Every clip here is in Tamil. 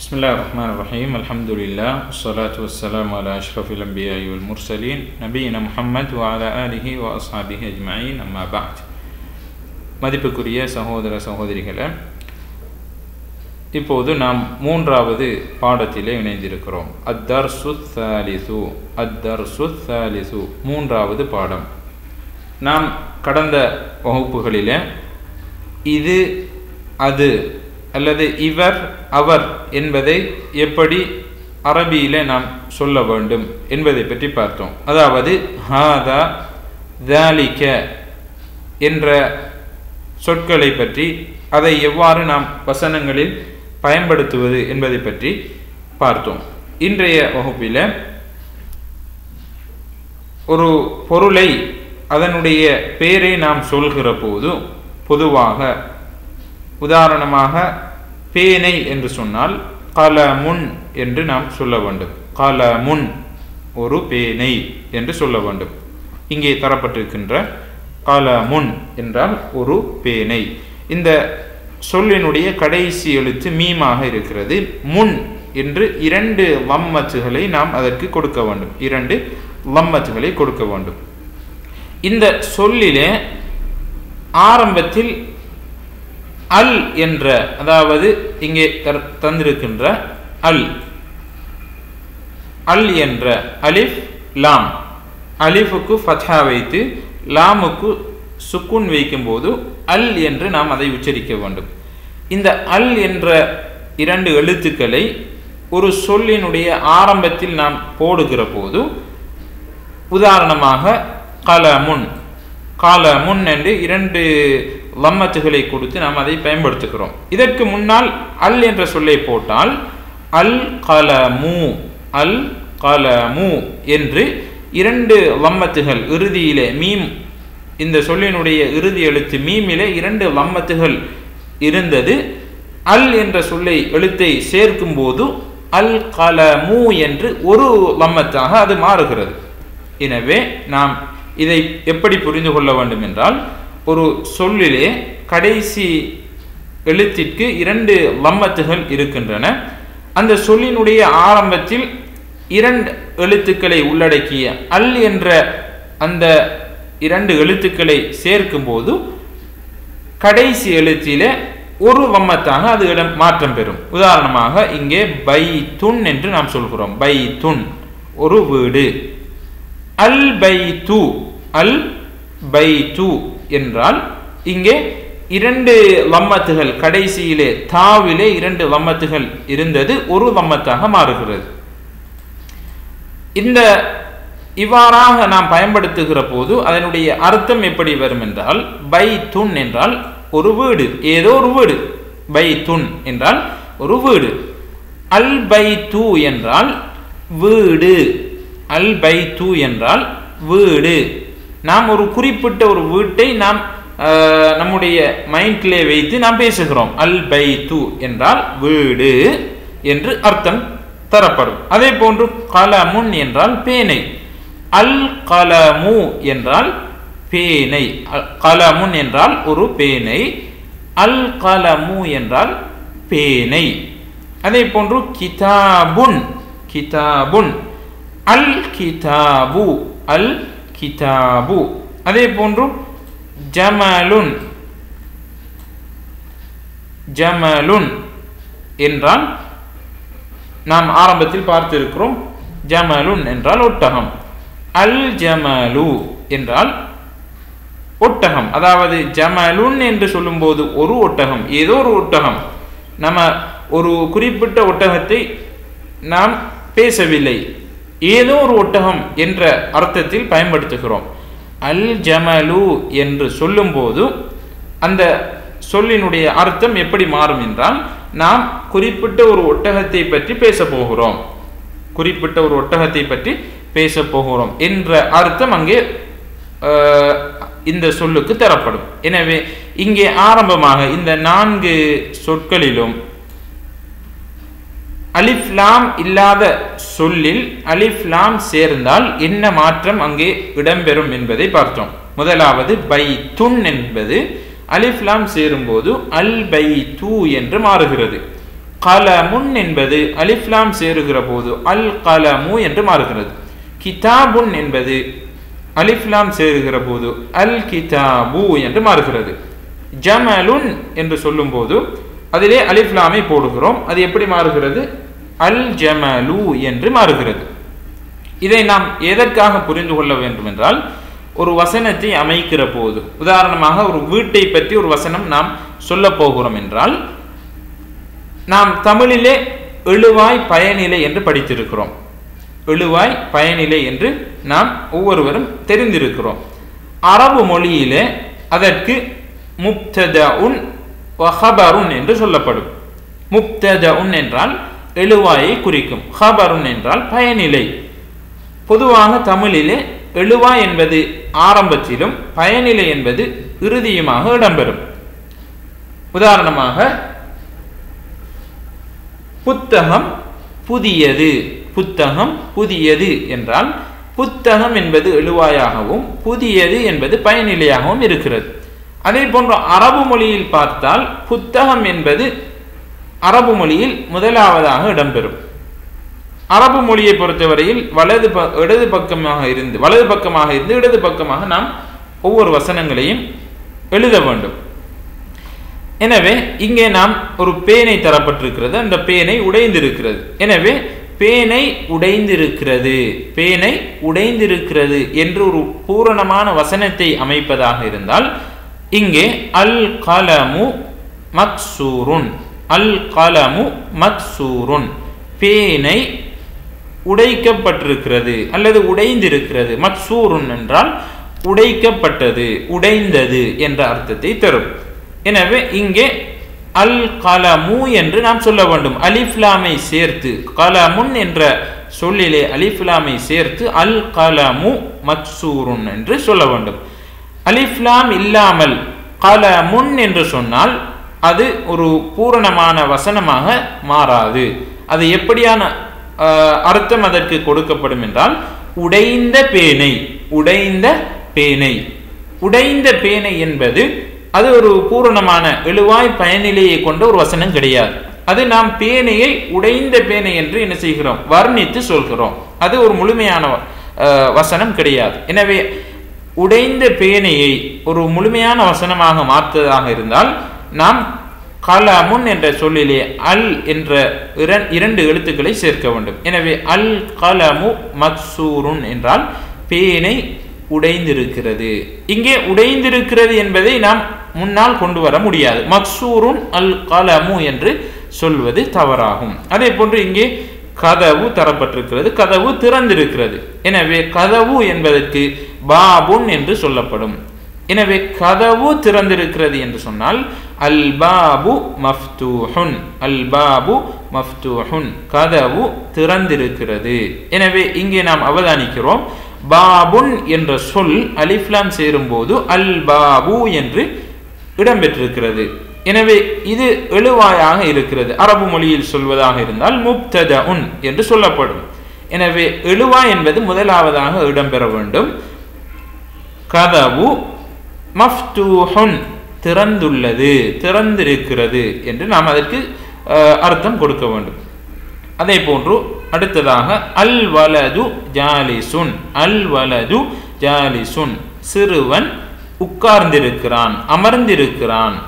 بسم الله الرحمن الرحيم الحمد لله والصلاة والسلام على أشرف الأنبياء والمرسلين نبينا محمد وعلى آله وأصحابه أجمعين أما بعد மதிப்புக்குரிய சகோதர சகோதரிகளே இப்போது நாம் மூன்றாவது பாடத்திலே இணைந்திருக்கிறோம் அத்தர் சுத் சாலிசு அத்தர் சுத் சாலிசு மூன்றாவது பாடம் நாம் கடந்த வகுப்புகளிலே இது அது அல்லது இவர் அவர் என்பதை எப்படி அரபியிலே நாம் சொல்ல வேண்டும் என்பதை பற்றி பார்த்தோம் அதாவது ஹாதா தாலிக்க என்ற சொற்களை பற்றி அதை எவ்வாறு நாம் வசனங்களில் பயன்படுத்துவது என்பதை பற்றி பார்த்தோம் இன்றைய வகுப்பில் ஒரு பொருளை அதனுடைய பெயரை நாம் சொல்கிற போது பொதுவாக உதாரணமாக பேனை என்று சொன்னால் கலமுன் என்று நாம் சொல்ல வேண்டும் கலமுன் ஒரு பேனை என்று சொல்ல வேண்டும் இங்கே தரப்பட்டிருக்கின்ற கலமுன் என்றால் ஒரு பேனை இந்த சொல்லினுடைய கடைசி எழுத்து மீமாக இருக்கிறது முன் என்று இரண்டு லம்மத்துகளை நாம் அதற்கு கொடுக்க வேண்டும் இரண்டு லம்மத்துகளை கொடுக்க வேண்டும் இந்த சொல்லிலே ஆரம்பத்தில் அல் என்ற அதாவது இங்கே தந்திருக்கின்ற அல் அல் என்ற அலிஃப் லாம் அலிஃபுக்கு ஃபத்ஹா வைத்து லாமுக்கு சுக்குன் வைக்கும்போது அல் என்று நாம் அதை உச்சரிக்க வேண்டும் இந்த அல் என்ற இரண்டு எழுத்துக்களை ஒரு சொல்லினுடைய ஆரம்பத்தில் நாம் போடுகிற போது உதாரணமாக கலமுன் காலமுன் என்று இரண்டு லம்மத்துகளை கொடுத்து நாம் அதை பயன்படுத்துகிறோம் இதற்கு முன்னால் அல் என்ற சொல்லை போட்டால் அல் கலமு அல் கலமு என்று இரண்டு லம்மத்துகள் இறுதியிலே மீம் இந்த சொல்லினுடைய இறுதி எழுத்து மீமிலே இரண்டு லம்மத்துகள் இருந்தது அல் என்ற சொல்லை எழுத்தை சேர்க்கும் போது அல் கலமு என்று ஒரு லம்மத்தாக அது மாறுகிறது எனவே நாம் இதை எப்படி புரிந்து கொள்ள வேண்டும் என்றால் ஒரு சொல்லிலே கடைசி எழுத்திற்கு இரண்டு லம்மத்துகள் இருக்கின்றன அந்த சொல்லினுடைய ஆரம்பத்தில் இரண்டு எழுத்துக்களை உள்ளடக்கிய அல் என்ற அந்த இரண்டு எழுத்துக்களை சேர்க்கும் போது கடைசி எழுத்திலே ஒரு வம்மத்தாக அது இடம் மாற்றம் பெறும் உதாரணமாக இங்கே பை துன் என்று நாம் சொல்கிறோம் பை துன் ஒரு வீடு அல் பை து அல் பை து என்றால் இங்கே இரண்டு லம்மத்துகள் கடைசியிலே தாவிலே இரண்டு லம்மத்துகள் இருந்தது ஒரு லம்மத்தாக மாறுகிறது இந்த இவ்வாறாக நாம் பயன்படுத்துகிற போது அதனுடைய அர்த்தம் எப்படி வரும் என்றால் பை துன் என்றால் ஒரு வீடு ஏதோ ஒரு வீடு பை துன் என்றால் ஒரு வீடு அல் பை தூ என்றால் வீடு அல் பை தூ என்றால் வீடு நாம் ஒரு குறிப்பிட்ட ஒரு வீட்டை நாம் நம்முடைய மைண்ட்லே வைத்து நாம் பேசுகிறோம் அல் பை து என்றால் வீடு என்று அர்த்தம் தரப்படும் அதே போன்று கலமுன் என்றால் பேனை அல் கலமு என்றால் பேனை கலமுன் என்றால் ஒரு பேனை அல் கலமு என்றால் பேனை அதே போன்று கிதாபுன் கிதாபுன் அல் கிதாபு அல் கிதாபு அதே போன்று ஜமலுன் ஜமலுன் என்றால் நாம் ஆரம்பத்தில் பார்த்திருக்கிறோம் ஜமலுன் என்றால் ஒட்டகம் அல் ஜமலு என்றால் ஒட்டகம் அதாவது ஜமலுன் என்று சொல்லும்போது ஒரு ஒட்டகம் ஏதோ ஒரு ஒட்டகம் நம்ம ஒரு குறிப்பிட்ட ஒட்டகத்தை நாம் பேசவில்லை ஏதோ ஒரு ஒட்டகம் என்ற அர்த்தத்தில் பயன்படுத்துகிறோம் அல் ஜமலு என்று சொல்லும்போது அந்த சொல்லினுடைய அர்த்தம் எப்படி மாறும் என்றால் நாம் குறிப்பிட்ட ஒரு ஒட்டகத்தை பற்றி பேச போகிறோம் குறிப்பிட்ட ஒரு ஒட்டகத்தை பற்றி பேச போகிறோம் என்ற அர்த்தம் அங்கே இந்த சொல்லுக்கு தரப்படும் எனவே இங்கே ஆரம்பமாக இந்த நான்கு சொற்களிலும் அலிஃப்லாம் இல்லாத சொல்லில் அலிஃப்லாம் சேர்ந்தால் என்ன மாற்றம் அங்கே இடம்பெறும் என்பதை பார்த்தோம் முதலாவது பை துன் என்பது அலிஃப்லாம் சேரும்போது அல் பை தூ என்று மாறுகிறது கலமுன் என்பது அலிஃப்லாம் சேருகிற போது அல் கலமு என்று மாறுகிறது கிதாபுன் என்பது அலிஃப்லாம் சேருகிற போது அல் கிதாபு என்று மாறுகிறது ஜமலுன் என்று சொல்லும்போது அதிலே அலிஃப்லாமை போடுகிறோம் அது எப்படி மாறுகிறது அல் ஜமலு என்று மாறுகிறது இதை நாம் எதற்காக புரிந்து கொள்ள வேண்டும் என்றால் ஒரு வசனத்தை அமைக்கிற போது உதாரணமாக ஒரு வீட்டை பற்றி ஒரு வசனம் நாம் சொல்ல போகிறோம் என்றால் நாம் தமிழிலே எழுவாய் பயனிலை என்று படித்திருக்கிறோம் எழுவாய் பயனிலை என்று நாம் ஒவ்வொருவரும் தெரிந்திருக்கிறோம் அரபு மொழியிலே அதற்கு முப்ததஉன் வஹபருன் என்று சொல்லப்படும் முப்ததஉன் என்றால் எழுவாயை குறிக்கும் ஹபருன் என்றால் பயனிலை பொதுவாக தமிழிலே எழுவாய் என்பது ஆரம்பத்திலும் பயனிலை என்பது இறுதியுமாக இடம்பெறும் உதாரணமாக புத்தகம் புதியது புத்தகம் புதியது என்றால் புத்தகம் என்பது எழுவாயாகவும் புதியது என்பது பயனிலையாகவும் இருக்கிறது அதே போன்று அரபு மொழியில் பார்த்தால் புத்தகம் என்பது அரபு மொழியில் முதலாவதாக இடம்பெறும் அரபு மொழியை பொறுத்தவரையில் வலது ப இடது பக்கமாக இருந்து வலது பக்கமாக இருந்து இடது பக்கமாக நாம் ஒவ்வொரு வசனங்களையும் எழுத வேண்டும் எனவே இங்கே நாம் ஒரு பேனை தரப்பட்டிருக்கிறது அந்த பேனை உடைந்திருக்கிறது எனவே பேனை உடைந்திருக்கிறது பேனை உடைந்திருக்கிறது என்று ஒரு பூரணமான வசனத்தை அமைப்பதாக இருந்தால் இங்கே அல் கலமு மக்சூருன் அல் கலமு மக்சூருன் பேனை உடைக்கப்பட்டிருக்கிறது அல்லது உடைந்திருக்கிறது மக்சூருன் என்றால் உடைக்கப்பட்டது உடைந்தது என்ற அர்த்தத்தை தரும் எனவே இங்கே அல் கலமு என்று நாம் சொல்ல வேண்டும் அலிஃப்லாமை சேர்த்து கலமுன் என்ற சொல்லிலே அலிஃப்லாமை சேர்த்து அல் கலமு மக்சூருன் என்று சொல்ல வேண்டும் அலிஃப்லாம் இல்லாமல் கலமுன் என்று சொன்னால் அது ஒரு பூரணமான வசனமாக மாறாது அது எப்படியான அர்த்தம் அதற்கு கொடுக்கப்படும் என்றால் உடைந்த பேனை உடைந்த பேனை உடைந்த பேனை என்பது அது ஒரு பூரணமான எழுவாய் பயனிலையை கொண்ட ஒரு வசனம் கிடையாது அது நாம் பேனையை உடைந்த பேனை என்று என்ன செய்கிறோம் வர்ணித்து சொல்கிறோம் அது ஒரு முழுமையான வசனம் கிடையாது எனவே உடைந்த பேனையை ஒரு முழுமையான வசனமாக மாற்றுவதாக இருந்தால் நாம் கலமுன் என்ற சொல்லிலே அல் என்ற இரண்டு எழுத்துக்களை சேர்க்க வேண்டும் எனவே அல் கலமு மக்சூருன் என்றால் பேனை உடைந்திருக்கிறது இங்கே உடைந்திருக்கிறது என்பதை நாம் முன்னால் கொண்டு வர முடியாது மக்சூருன் அல் கலமு என்று சொல்வது தவறாகும் அதே போன்று இங்கே கதவு தரப்பட்டிருக்கிறது கதவு திறந்திருக்கிறது எனவே கதவு என்பதற்கு பாபுன் என்று சொல்லப்படும் எனவே கதவு திறந்திருக்கிறது என்று சொன்னால் அல் பாபு மஃப்தூஹுன் அல் பாபு மஃப்தூஹுன் கதவு திறந்திருக்கிறது எனவே இங்கே நாம் அவதானிக்கிறோம் பாபுன் என்ற சொல் அலிஃப்லாம் சேரும்போது அல் பாபு என்று இடம்பெற்றிருக்கிறது எனவே இது எழுவாயாக இருக்கிறது அரபு மொழியில் சொல்வதாக இருந்தால் முப்தத உன் என்று சொல்லப்படும் எனவே எழுவா என்பது முதலாவதாக இடம்பெற வேண்டும் கதவு மஃப்தூஹுன் திறந்துள்ளது திறந்திருக்கிறது என்று நாம் அதற்கு அர்த்தம் கொடுக்க வேண்டும் அதே போன்று அடுத்ததாக அல் வலது ஜாலிசுன் அல் வலது ஜாலிசுன் சிறுவன் உட்கார்ந்திருக்கிறான் அமர்ந்திருக்கிறான்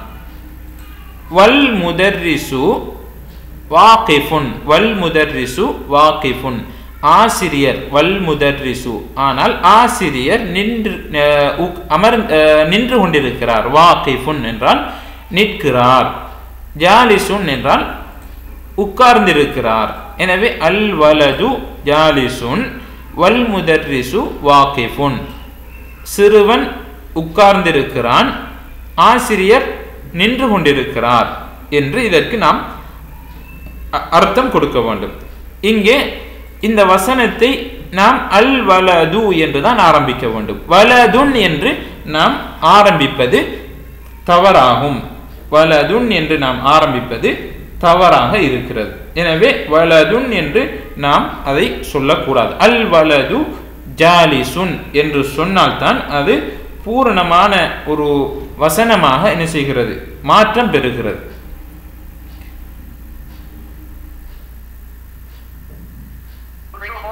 வல் முதர்ரிசு வாக்கிஃபுன் வல் முதர்ரிசு வாக்கிஃபுன் ஆசிரியர் வல் முதர்ரிசு ஆனால் ஆசிரியர் நின்று அமர் நின்று கொண்டிருக்கிறார் வாக்கிஃபுன் என்றால் நிற்கிறார் ஜாலிசுன் என்றால் உட்கார்ந்திருக்கிறார் எனவே அல் வலது ஜாலிசுன் வல் முதர்ரிசு வாக்கிஃபுன் சிறுவன் உட்கார்ந்திருக்கிறான் ஆசிரியர் நின்று கொண்டிருக்கிறார் என்று இதற்கு நாம் அர்த்தம் கொடுக்க வேண்டும் இங்கே இந்த வசனத்தை நாம் அல் வலது என்று தான் ஆரம்பிக்க வேண்டும் வலதுன் என்று நாம் ஆரம்பிப்பது தவறாகும் வலதுன் என்று நாம் ஆரம்பிப்பது தவறாக இருக்கிறது எனவே வலதுன் என்று நாம் அதை சொல்லக்கூடாது அல் வலது ஜாலிசுன் என்று சொன்னால்தான் அது பூரணமான ஒரு வசனமாக என்ன செய்கிறது மாற்றம் பெறுகிறது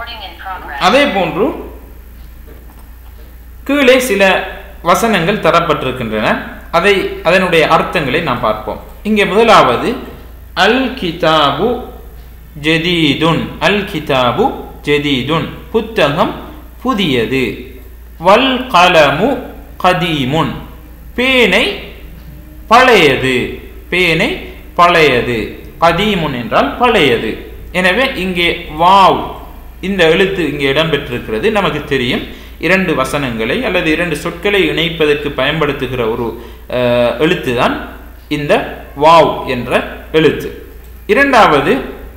Recording in progress. அதே போன்று கீழே சில வசனங்கள் தரப்பட்டிருக்கின்றன அதை அதனுடைய அர்த்தங்களை நாம் பார்ப்போம் இங்கே முதலாவது அல் கிதாபு ஜெதீதுன் அல் கிதாபு ஜெதீதுன் புத்தகம் புதியது வல் கலமு கதீமுன் பேனை பழையது பேனை பழையது கதீமுன் என்றால் பழையது எனவே இங்கே வாவ் இந்த எழுத்து இங்கே இடம்பெற்றிருக்கிறது நமக்கு தெரியும் இரண்டு வசனங்களை அல்லது இரண்டு சொற்களை இணைப்பதற்கு பயன்படுத்துகிற ஒரு அஹ், எழுத்துதான் இந்த வாவ் என்ற எழுத்து இரண்டாவது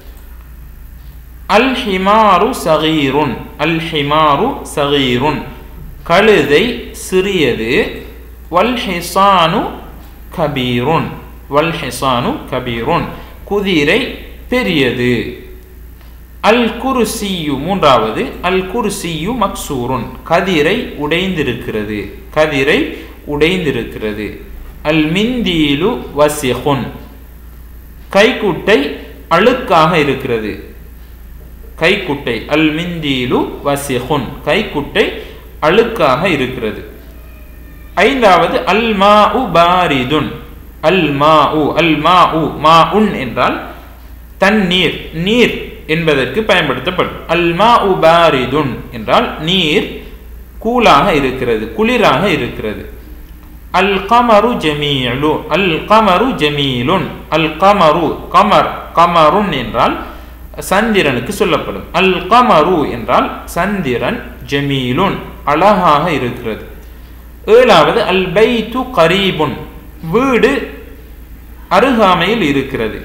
அல் ஹிமாரு சகீருன் அல் ஹிமாரு சகீருன் கழுதை சிறியது வல் ஹிசானு கபீருன் வல் ஹிசானு கபீருன் குதிரை பெரியது அல் குருசியு மூன்றாவது அல் குருசியு மக்சூருன் கதிரை உடைந்திருக்கிறது கதிரை உடைந்திருக்கிறது அல் மிந்தீலு வசிஹுன் கைக்குட்டை அழுக்காக இருக்கிறது கைக்குட்டை அல் மிந்தீலு வசிஹுன் கைக்குட்டை அழுக்காக இருக்கிறது ஐந்தாவது அல் மா உ பாரிதுன் அல் மா உ அல் மா உ மா உன் என்றால் தண்ணீர் நீர் என்பதற்கு பயன்படுத்தப்படும் அல் மா உ பாரிதுன் என்றால் நீர் கூலாக இருக்கிறது குளிராக இருக்கிறது அல் கமரு ஜமீலு அல் கமரு ஜமீலுன் அல் கமரு கமர் கமருன் என்றால் சந்திரனுக்கு சொல்லப்படும் அல் கமரு என்றால் சந்திரன் ஜமீலுன் அழகாக இருக்கிறது ஏழாவது அல் பைத்து கரீபுன் வீடு அருகாமையில் இருக்கிறது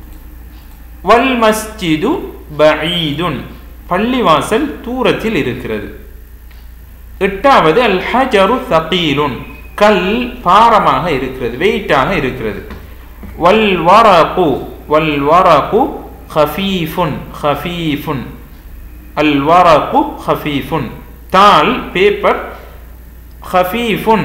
வல் மஸ்ஜிது பஈதுன் பள்ளிவாசல் தூரத்தில் இருக்கிறது எட்டாவது அல் ஹஜரு தகீலுன் கல் பாரமாக இருக்கிறது வெயிட்டாக இருக்கிறது வல் வரகு வல் வரகு ஹஃபீஃபுன் ஹஃபீஃபுன் அல் வரகு ஹஃபீஃபுன் தாள் பேப்பர் ஹஃபீஃபுன்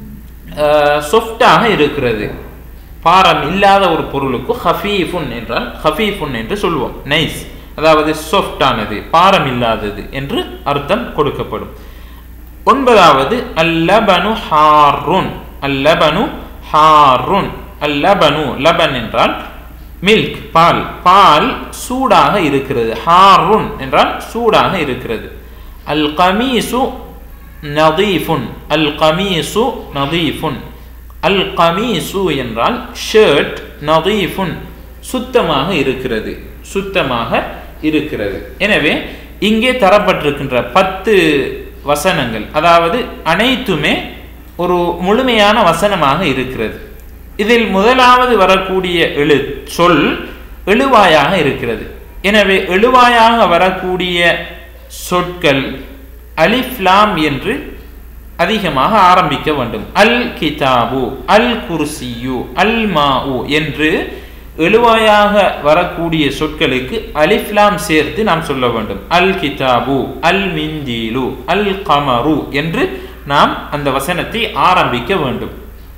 சொஃப்டாக இருக்கிறது பாரம் இல்லாத ஒரு பொருளுக்கு ஹஃபீஃபுன் என்றால் ஹஃபீஃபுன் என்று சொல்லுவோம் நைஸ் அதாவது சொஃப்டானது பாரம் இல்லாதது என்று அர்த்தம் கொடுக்கப்படும் ஒன்பதாவது அல்லபனு ஹாருன் அல்லபனு ஹாருன் அல்லபனு லபன் என்றால் மில்க் பால் பால் சூடாக இருக்கிறது ஹாருன் என்றால் சூடாக இருக்கிறது அல் கமீசு நதீஃபுன் அல் கமீசு நதீஃபுன் அல் கமீசு என்றால் ஷர்ட் நதீஃபுன் சுத்தமாக இருக்கிறது சுத்தமாக இருக்கிறது எனவே இங்கே தரப்பட்டிருக்கின்ற பத்து வசனங்கள் அதாவது அனைத்துமே ஒரு முழுமையான வசனமாக இருக்கிறது இதில் முதலாவது வரக்கூடிய எழு சொல் எழுவாயாக இருக்கிறது எனவே எழுவாயாக வரக்கூடிய சொற்கள் அலிஃப்லாம் என்று அதிகமாக ஆரம்பிக்க வேண்டும் அல் கிதாபு அல் குர்சியு அல் மாஉ என்று எழுவாயாக வரக்கூடிய சொற்களுக்கு அலிஃப்லாம் சேர்த்து நாம் சொல்ல வேண்டும் அல் கிதாபு அல் மிந்தீலு அல் கமரு என்று நாம் அந்த வசனத்தை ஆரம்பிக்க வேண்டும்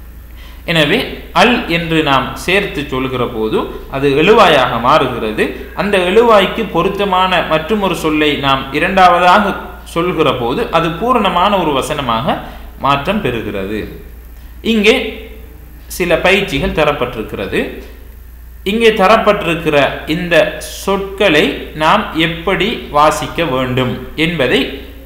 எனவே அல் என்று நாம் சேர்த்து சொல்கிற போது அது எழுவாயாக மாறுகிறது அந்த எழுவாய்க்கு பொருத்தமான மற்றும் ஒரு சொல்லை நாம் இரண்டாவதாக சொல்கிற போது அது பூரணமான ஒரு வசனமாக மாற்றம் பெறுகிறது இங்கே சில பயிற்சிகள் தரப்பட்டிருக்கிறது இங்கே தரப்பட்டிருக்கிற இந்த சொற்களை நாம் எப்படி வாசிக்க வேண்டும் என்பதை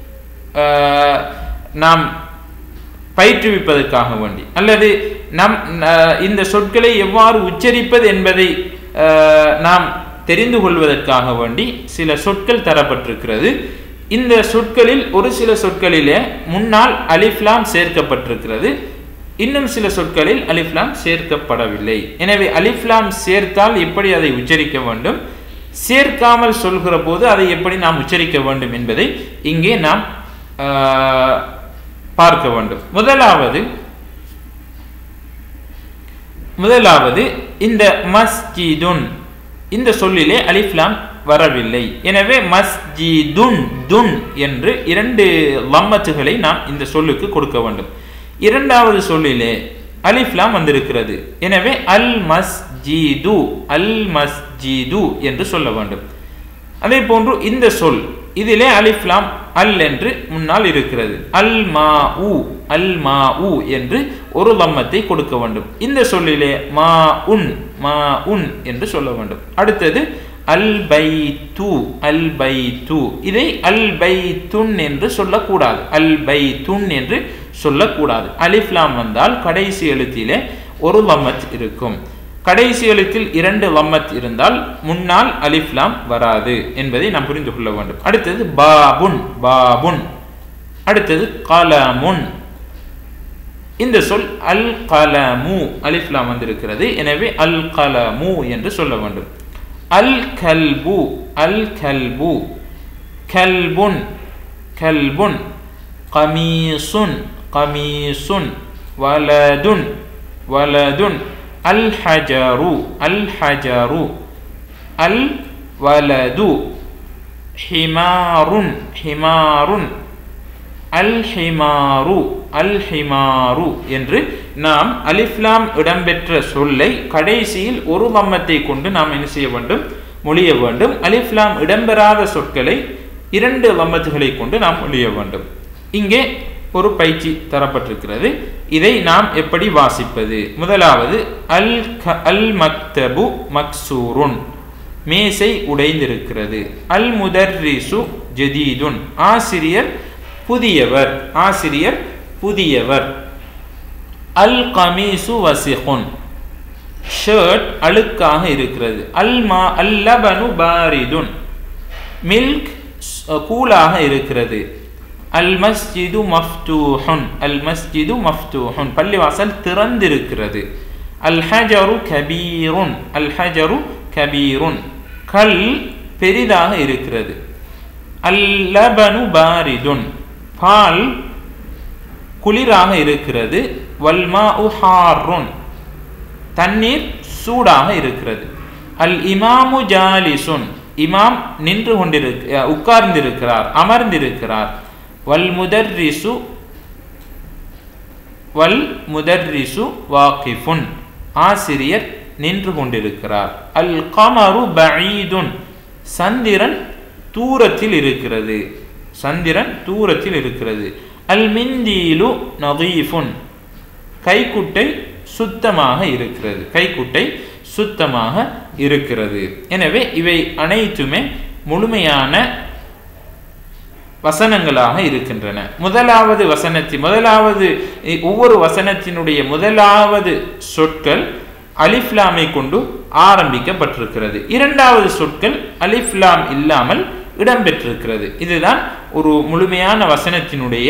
ஆஹ், நாம் பயிற்றுவிப்பதற்காக வேண்டி அல்லது நம் அஹ், இந்த சொற்களை எவ்வாறு உச்சரிப்பது என்பதை அஹ், நாம் தெரிந்து கொள்வதற்காக வேண்டி சில சொற்கள் தரப்பட்டிருக்கிறது இந்த சொற்களில் ஒரு சில சொற்களிலே முன்னால் அலிஃப்லாம் சேர்க்கப்பட்டிருக்கிறது இன்னும் சில சொற்களில் அலிஃப்லாம் சேர்க்கப்படவில்லை எனவே அலிஃப்லாம் சேர்த்தால் எப்படி அதை உச்சரிக்க வேண்டும் சேர்க்காமல் சொல்கிற போது அதை எப்படி நாம் உச்சரிக்க வேண்டும் என்பதை இங்கே நாம் ஆஹ், பார்க்க வேண்டும் முதலாவது முதலாவது இந்த மஸ்ஜிதுன் இந்த சொல்லிலே அலிஃப்லாம் வரவில்லை எனவே மஸ்ஜிதுன் துன் என்று இரண்டு லம்மத்துகளை நாம் இந்த சொல்லுக்கு கொடுக்க வேண்டும் இரண்டாவது சொல்லிலே அலிஃப்லாம் வந்திருக்கிறது எனவே அல் மஸ்ஜிது அல் மஸ்ஜிது என்று சொல்ல வேண்டும் அதே போன்று இந்த சொல் இதிலே அலிஃப்லாம் அல் என்று முன்னால் இருக்கிறது அல் மா உ அல் மா உ என்று ஒரு லம்மத்தை கொடுக்க வேண்டும் இந்த சொல்லிலே மா உன் மா உன் என்று சொல்ல வேண்டும் அடுத்தது அல் பை து அல் பை து இதை அல் பை துன் என்று சொல்லக்கூடாது அல் பை துன் என்று சொல்லக்கூடாது அலிஃப்லாம் வந்தால் கடைசி எழுத்திலே ஒரு லம்மத் இருக்கும் கடைசி எழுத்தில் இரண்டு லம்மத் இருந்தால் முன்னால் அலிஃப்லாம் வராது என்பதை நாம் புரிந்து கொள்ள வேண்டும் அடுத்தது பாபுன் பாபுன் அடுத்தது கலமுன் இந்த சொல் அல் கலமு அலிஃப்லாம் வந்திருக்கிறது எனவே அல் கலமு என்று சொல்ல வேண்டும் அல் கல்பு அல் கல்பு கல்புன் கல்புன் கமீசுன் கமீசுன் வலதுன் வலதுன் அல் ஹஜரு அல் ஹஜரு அல் வலது ஹிமாருன் ஹிமாருன் அல் ஹிமாரு அல் ஹிமாரு என்று நாம் அலிஃப்லாம் இடம்பெற்ற சொல்லை கடைசியில் ஒரு லம்மத்தை கொண்டு நாம் என்ன செய்ய வேண்டும் மொழிய வேண்டும் அலிஃப்லாம் இடம்பெறாத சொற்களை இரண்டு லம்மத்துகளை கொண்டு நாம் மொழிய வேண்டும் இங்கே ஒரு பயிற்சி தரப்பட்டிருக்கிறது இதை நாம் எப்படி வாசிப்பது முதலாவது அல் க அல் மக்தபு மக்சூருன் மேசை உடைந்திருக்கிறது அல் முதர்ரிசு ஜதீதுன் ஆசிரியர் புதியவர் ஆசிரியர் புதியவர் அல் கமீசு வசிஹுன் ஷர்ட் அழுக்காக இருக்கிறது அல் மா அல்லபனு பாரிதுன் மில்க் கூலாக இருக்கிறது அல் மஸ்ஜிது மஃப்தூஹுன் அல் மஸ்ஜிது மஃப்தூஹுன் பள்ளிவாசல் திறந்திருக்கிறது அல் ஹஜரு கபீருன் அல் ஹஜரு கபீருன் கல் பெரிதாக இருக்கிறது அல்லபனு பாரிதுன் பால் குளிராக இருக்கிறது வல்மா உஹாருன் தண்ணீர் சூடாக இருக்கிறது அல் இமாமு ஜாலிசுன் இமாம் நின்று கொண்டிருக்க உட்கார்ந்திருக்கிறார் அமர்ந்திருக்கிறார் வல் முதர்ரிசு வல் முதர்ரிசு வாக்கிஃபுன் ஆசிரியர் நின்று கொண்டிருக்கிறார் அல் கமரு பஈதுன் சந்திரன் தூரத்தில் இருக்கிறது சந்திரன் தூரத்தில் இருக்கிறது அல் மிந்தீலு நதீஃபுன் கைக்குட்டை சுத்தமாக இருக்கிறது கைக்குட்டை சுத்தமாக இருக்கிறது எனவே இவை அனைத்துமே முழுமையான வசனங்களாக இருக்கின்றன முதலாவது வசனத்தி முதலாவது ஒவ்வொரு வசனத்தினுடைய முதலாவது சொற்கள் அலிஃப்லாமை கொண்டு ஆரம்பிக்கப்பட்டிருக்கிறது இரண்டாவது சொற்கள் அலிஃப்லாம் இல்லாமல் இடம்பெற்றிருக்கிறது இதுதான் ஒரு முழுமையான வசனத்தினுடைய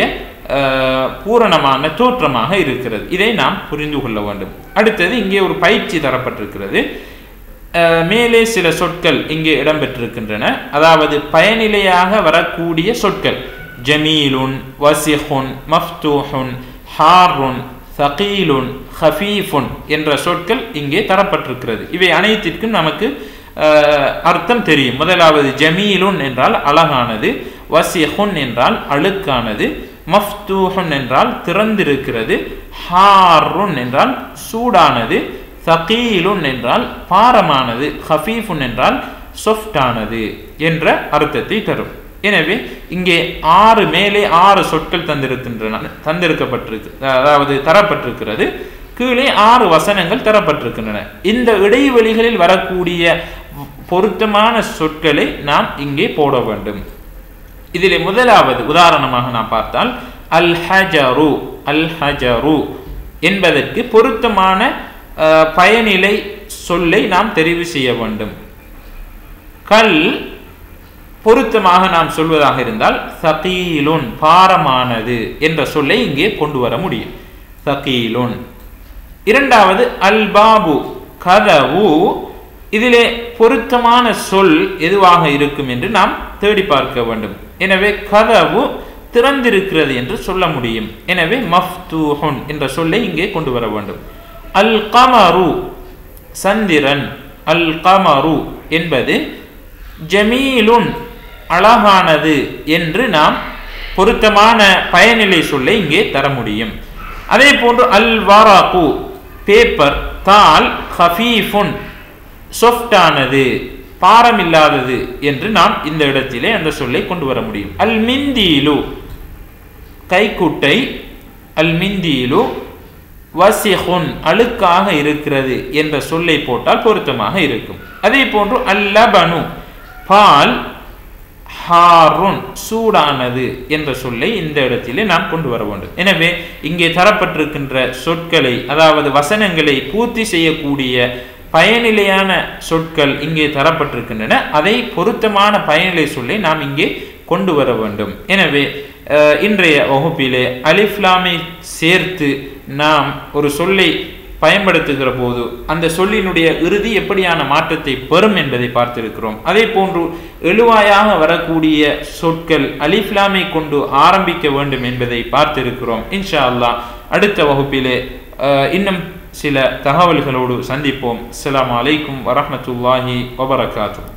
பூரணமான தோற்றமாக இருக்கிறது இதை நாம் புரிந்து கொள்ள வேண்டும் அடுத்தது இங்கே ஒரு பயிற்சி தரப்பட்டிருக்கிறது மேலே சில சொற்கள் இங்கே இடம்பெற்றிருக்கின்றன அதாவது பயனிலையாக வரக்கூடிய சொற்கள் ஜமீலுன் வசிஹுன் மஃப்தூஹுன் ஹாருன் சகீலுன் ஹஃபீஃபுன் என்ற சொற்கள் இங்கே தரப்பட்டிருக்கிறது இவை அனைத்திற்கும் நமக்கு அர்த்தம் தெரியும் முதலாவது ஜமீலுன் என்றால் அழகானது வசிஹுன் என்றால் அழுக்கானது மஃப்தூஹுன் என்றால் திறந்திருக்கிறது ஹாருன் என்றால் சூடானது சகீலுன் என்றால் பாரமானது ஹஃபீஃபுன் என்றால் சொஃப்டானது என்ற அர்த்தத்தை தரும் எனவே இங்கே ஆறு மேலே ஆறு சொற்கள் தந்திருக்கின்றன தந்திருக்கப்பட்டிருக்கு அதாவது தரப்பட்டிருக்கிறது கீழே ஆறு வசனங்கள் தரப்பட்டிருக்கின்றன இந்த இடைவெளிகளில் வரக்கூடிய பொருத்தமான சொற்களை நாம் இங்கே போட வேண்டும் இதிலே முதலாவது உதாரணமாக நாம் பார்த்தால் அல் ஹஜரு அல் ஹஜரு என்பதற்கு பொருத்தமான பயனிலை சொல்லை நாம் தெரிவு செய்ய வேண்டும் கல் பொருத்தமாக நாம் சொல்வதாக இருந்தால் சகீலுன் பாரமானது என்ற சொல்லை இங்கே கொண்டு வர முடியும் சகீலுன் இரண்டாவது அல் பாபு கதவு இதிலே பொருத்தமான சொல் எதுவாக இருக்கும் என்று நாம் தேடி பார்க்க வேண்டும் எனவே கதவு திறந்திருக்கிறது என்று சொல்ல முடியும் எனவே மஃப்தூஹுன் என்ற சொல்லை இங்கே கொண்டு வர வேண்டும் அல் கமரு சந்திரன் அல் கமரு என்பது ஜமீலுன் அழகானது என்று நாம் பொருத்தமான பயனிலை சொல்லை இங்கே தர முடியும் அதே போன்று அல் வாராக்கு பேப்பர் தால் ஹஃபீஃபுன் சொஃப்டானது பாரம் இல்லாதது என்று நாம் இந்த இடத்திலே அந்த சொல்லை கொண்டு வர முடியும் அல் மிந்தீலு கைக்குட்டை அல் மிந்தீலு வசிஹுன் அழுக்காக இருக்கிறது என்ற சொல்லை போட்டால் பொருத்தமாக இருக்கும் அதே போன்று அல்லபனு பால் ஹாருன் சூடானது என்ற சொல்லை இந்த இடத்திலே நாம் கொண்டு வர வேண்டும் எனவே இங்கே தரப்பட்டிருக்கின்ற சொற்களை அதாவது வசனங்களை பூர்த்தி செய்யக்கூடிய பயனிலையான சொற்கள் இங்கே தரப்பட்டிருக்கின்றன அதை பொருத்தமான பயனிலை சொல்லை நாம் இங்கே கொண்டு வர வேண்டும் எனவே அஹ், இன்றைய வகுப்பிலே அலிஃப்லாமை சேர்த்து நாம் ஒரு சொல்லை பயன்படுத்துகிற போது அந்த சொல்லினுடைய இறுதி எப்படியான மாற்றத்தை பெறும் என்பதை பார்த்திருக்கிறோம் அதே போன்று எழுவாயாக வரக்கூடிய சொற்கள் அலிஃப்லாமை கொண்டு ஆரம்பிக்க வேண்டும் என்பதை பார்த்திருக்கிறோம் இன்ஷா அல்லாஹ் அடுத்த வகுப்பிலே அஹ், இன்னும் சில தகவல்களோடு சந்திப்போம் அஸ்ஸலாமு அலைக்கும் வரஹ்மத்துல்லாஹி வபரகாத்துஹு